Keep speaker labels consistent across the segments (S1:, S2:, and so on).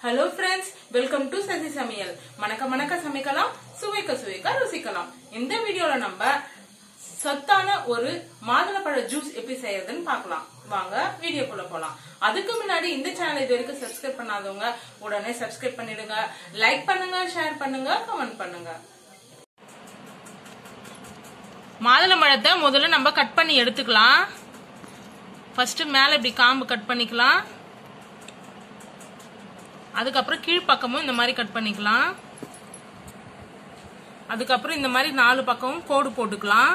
S1: hello friends welcome to Sasi சமையல் மணக்க மணக்க சமைக்கலாம் சுவைக்க சுவைக்க ருசிக்கலாம் இந்த வீடியோல நம்ம சத்தான ஒரு மாதுளப்பழ ஜூஸ் எப்படி செய்யறதுன்னு பார்க்கலாம் வாங்க வீடியோக்குள்ள போலாம் அதுக்கு முன்னாடி இந்த சேனல் இது வரைக்கும் சப்ஸ்கிரைப் பண்ணாதவங்க உடனே சப்ஸ்கிரைப் பண்ணிடுங்க லைக் பண்ணுங்க ஷேர் பண்ணுங்க கமெண்ட் பண்ணுங்க மாதுளம்பழத்தை முதல்ல நம்ம கட் பண்ணி எடுத்துக்கலாம் ஃபர்ஸ்ட் மேல இப்படி காம்பு கட் பண்ணிக்கலாம் அதுக்கப்புறம் கீழ்ப்பக்கமும் இந்த மாதிரி கட் பண்ணிக்கலாம் அதுக்கப்புறம் இந்த மாதிரி நாலு பக்கமும் கோடு போட்டுக்கலாம்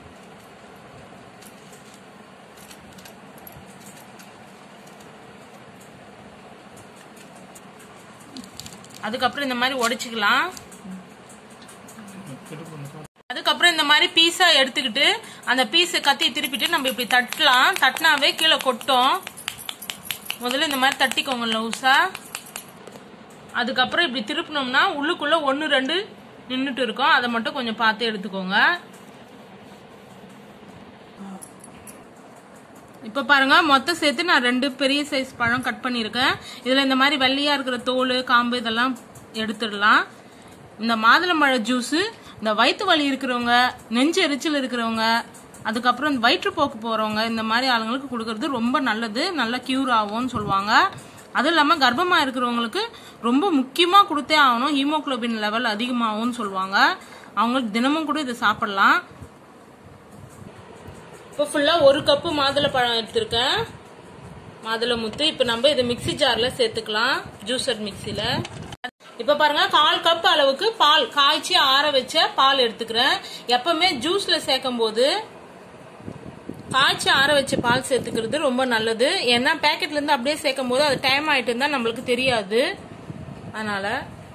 S1: அதுக்கப்புறம் இந்த மாதிரி உடைச்சிக்கலாம் அதுக்கப்புறம் இந்த மாதிரி பீஸா எடுத்துக்கிட்டு அந்த பீஸை கத்தி திருப்பிட்டு நம்ம இப்படி தட்டலாம் தட்டினாவே கீழே கொட்டும் முதல்ல இந்த மாதிரி தட்டிக்கோங்க லவுஸா அதுக்கப்புறம் இப்படி திருப்பினோம்னா உள்ளுக்குள்ள ஒன்று ரெண்டு நின்றுட்டு இருக்கும் அதை மட்டும் கொஞ்சம் பார்த்து எடுத்துக்கோங்க இப்போ பாருங்க மொத்தம் சேர்த்து நான் ரெண்டு பெரிய சைஸ் பழம் கட் பண்ணியிருக்கேன் இதில் இந்த மாதிரி வெள்ளையா இருக்கிற தோல் காம்பு இதெல்லாம் எடுத்துடலாம் இந்த மாதுளம்பழ ஜூஸு இந்த வயிற்று வலி இருக்கிறவங்க நெஞ்சு எரிச்சல் இருக்கிறவங்க அதுக்கப்புறம் இந்த வயிற்றுப்போக்கு போகிறவங்க இந்த மாதிரி ஆளுங்களுக்கு கொடுக்கறது ரொம்ப நல்லது நல்லா க்யூர் ஆகும்னு சொல்லுவாங்க அதுவும் இல்லாமல் கர்ப்பமாக இருக்கிறவங்களுக்கு ரொம்ப முக்கியமாக கொடுத்தே ஆகணும் ஹீமோக்ளோபின் லெவல் அதிகமாகும்னு சொல்லுவாங்க அவங்களுக்கு தினமும் கூட இதை சாப்பிடலாம் இப்போ ஃபுல்லாக ஒரு கப்பு மாதுளை பழம் எடுத்திருக்கேன் மாதுளை முத்து இப்போ நம்ம இதை மிக்ஸி ஜாரில் சேர்த்துக்கலாம் ஜூசர் மிக்ஸியில் இப்போ பாருங்க கால் கப் அளவுக்கு பால் காய்ச்சி ஆற வச்ச பால் எடுத்துக்கிறேன் எப்பவுமே ஜூஸ்ல சேர்க்கும் போது காய்ச்சி ஆற வச்ச பால் சேர்த்துக்கிறது ரொம்ப நல்லது ஏன்னா பேக்கெட்ல இருந்து அப்படியே சேர்க்கும் போது அது டைம் ஆயிட்டு இருந்தா நம்மளுக்கு தெரியாது அதனால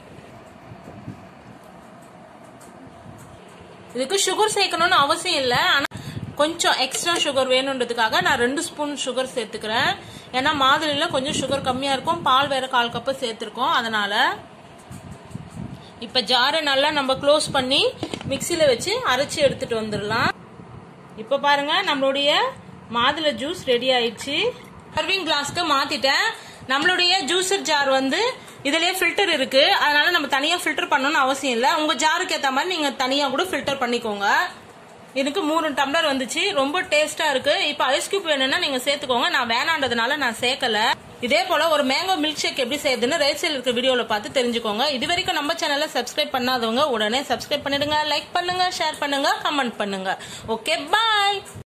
S1: இதுக்கு சுகர் சேர்க்கணும்னு அவசியம் இல்லை ஆனா கொஞ்சம் எக்ஸ்ட்ரா சுகர் வேணுன்றதுக்காக நான் ரெண்டு ஸ்பூன் சுகர் சேர்த்துக்கிறேன் ஏன்னா மாதுளையில கொஞ்சம் சுகர் கம்மியா இருக்கும் பால் வேற கால் கப்பு சேர்த்துருக்கோம் அதனால இப்ப ஜாரை நல்லா நம்ம க்ளோஸ் பண்ணி மிக்சியில வச்சு அரைச்சி எடுத்துட்டு வந்துடலாம் இப்ப பாருங்க நம்மளுடைய மாதுளை ஜூஸ் ரெடி ஆயிடுச்சு சர்விங் கிளாஸ்க்கு மாத்திட்டேன் நம்மளுடைய ஜூஸர் ஜார் வந்து இதுலயே ஃபில்டர் இருக்கு அதனால நம்ம தனியா ஃபில்டர் பண்ணணும்னு அவசியம் இல்லை உங்க ஜாருக்கு ஏத்த மாதிரி நீங்க தனியா கூட ஃபில்டர் பண்ணிக்கோங்க இதுக்கு மூணு டம்ளர் வந்துச்சு ரொம்ப டேஸ்டா இருக்கு இப்போ ஐஸ் கியூப் வேணும்னா நீங்க சேர்த்துக்கோங்க நான் வேணான்றதுனால நான் சேர்க்கல இதே போல ஒரு மேங்கோ மில்க் ஷேக் எப்படி செய்யுதுன்னு ரைட் சைடில் இருக்க வீடியோல பார்த்து தெரிஞ்சுக்கோங்க இது வரைக்கும் நம்ம சேனலை சப்ஸ்கிரைப் பண்ணாதவங்க உடனே சப்ஸ்கிரைப் பண்ணிடுங்க லைக் பண்ணுங்க ஷேர் பண்ணுங்க கமெண்ட் பண்ணுங்க ஓகே பாய்